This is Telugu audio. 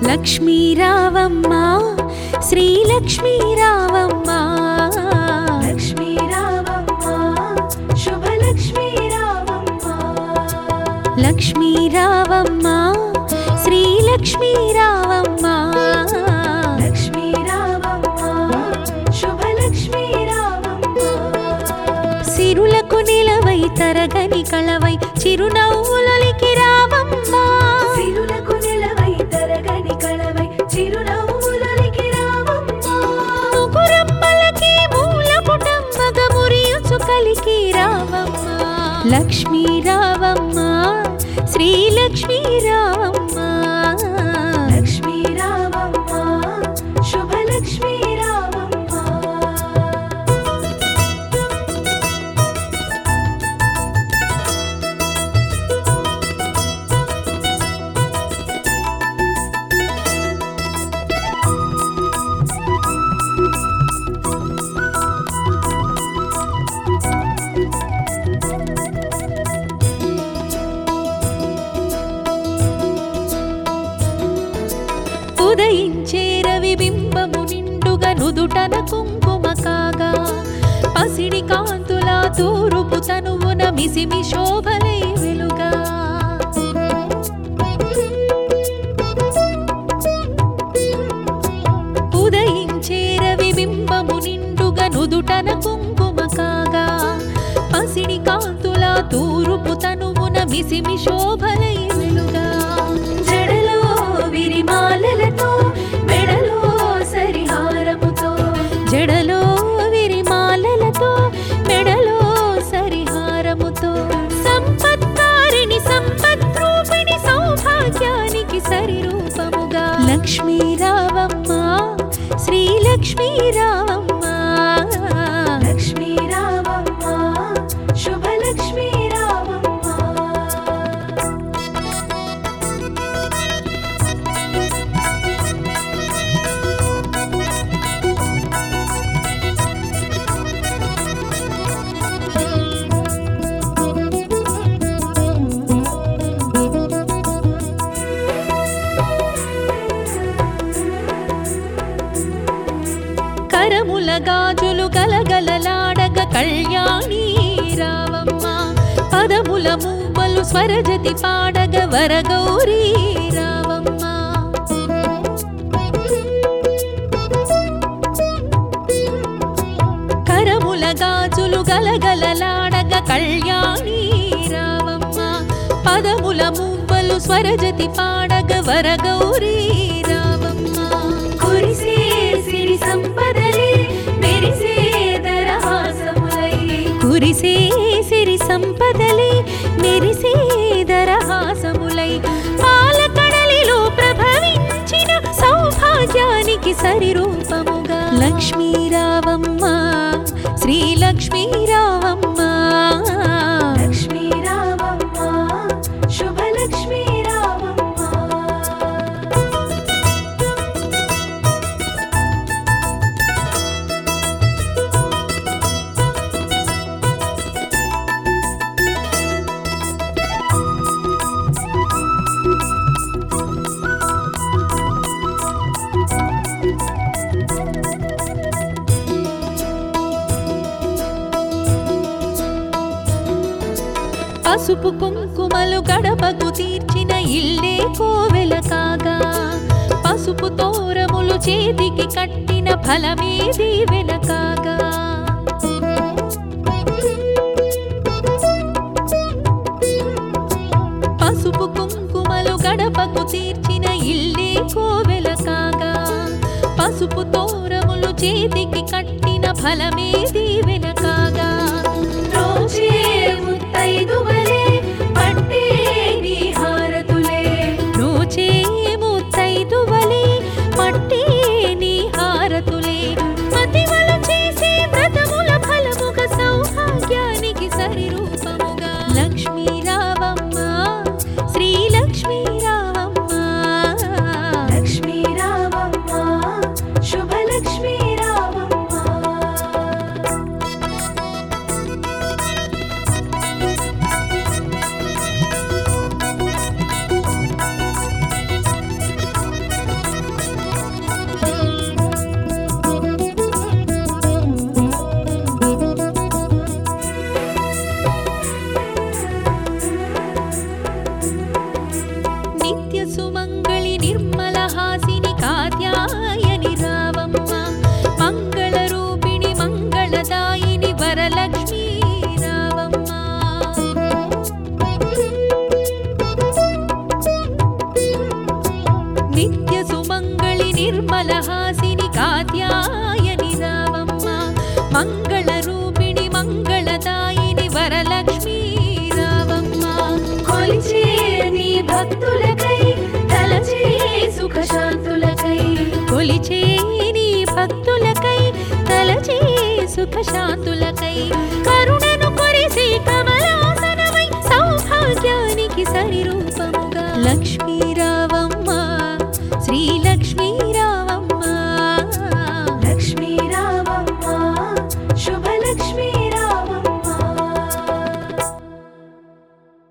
లక్ష్మీ రావమ్మ శ్రీలక్ష్మీ రావమ్మ లక్ష్మీ రావమ్మ శుభలక్ష్మీ రావమ్మ లక్ష్మీ రావమ్మ శ్రీలక్ష్మీ రావమ్మ లక్ష్మీ రావమ్మ శుభలక్ష్మీ రావమ్మ సిరులకు నిలవై తరగని కళవై చిరునవ్వులొలికి రావమ్మ సిరులకు నిలవై తరగని కళవై చిరునవ్వులొలికి రావమ్మ ముగురమ్మలకి మూల పుటమ్మగ మురియుచు కలికి రావమ్మ లక్ష్మీ రావమ్మ శ్రీలక్ష్మీ రావమ్మ లక్ష్మీ రావమ్మ శుభలక్ష్మీ రావమ్మ ఉదయించే రవి బింబము నిండుగా నుదుటన కుంకుమ కాగా పసిడి కాంతుల తూరుపు తనువున మిసిమి శోభలై వెలుగా ఉదయించే రవి బింబము నిండుగా నుదుటన కుంకుమ కాగా పసిడి కాంతుల తూరుపు తనువున మిసిమి శోభలై వెలుగా జడలో విరిమాలలతో మెడలో సరిహారముతో జడలో విరిమాలలతో మెడలో సరిహారముతో సంపత్కారిణి సంపద్రూపిణి సౌభాగ్యానికి సరిరూపముగా లక్ష్మీ రావమ్మ శ్రీలక్ష్మీ రావమ్మ లక్ష్మీ రావమ్మ శుభలక్ష్మీ రావమ్మ కరముల గాజులు గలగలలాడగ కళ్యాణి రావమ్మ పదముల మూవలు స్వరజతి పాడగ వరగౌరీ రావమ్మ కరముల గాజులు గలగలలాడగ కళ్యాణి రావమ్మ పదముల మూవలు స్వరజతి పాడగ వరగౌరీ రావమ్మ కురిసే సిరి సంపదలే మెరిసే దరహాసములై కురిసే సిరి సంపదలే మెరిసే దరహాసములై పాలకడలిలో ప్రభవించిన సౌభాగ్యానికి సరిరూపముగా లక్ష్మీ రావమ్మ శ్రీలక్ష్మీ రావమ్మ లక్ష్మీ రావమ్మ శుభలక్ష్మీ రావమ్మ పసుపు కుంకుమలు గడపకు తీర్చిన ఇల్లే కోవెల కాగా పసుపు తోరములు చేతికి కట్టిన ఫలమే దీవెన కాగా పసుపు కుంకుమలు గడపకు తీర్చిన ఇల్లే కోవెల కాగా పసుపు తోరములు చేతికి కట్టిన ఫలమే దీవెన కాగా రోజే ముత్తైదువలే పట్టే నీ హారతులే నోచే ముత్తైదువలే పట్టే నీ హారతులే మతివలు చేసే వ్రతముల ఫలముగ సౌభాగ్యానికి సరిరూపముగా లక్ష్మీ రావమ్మ శ్రీలక్ష్మీ రావమ్మ లక్ష్మీ రావమ్మ శుభలక్ష్మీ రావమ్మ భక్తులకై తలచే సుఖ శాంతులకై కొలిచే నీ భక్తులకై తలచే సుఖ శాంతులకై కరుణను కొరిసి కమలాసనమై సౌభాగ్యానికి సరి రూపముగా లక్ష్మీ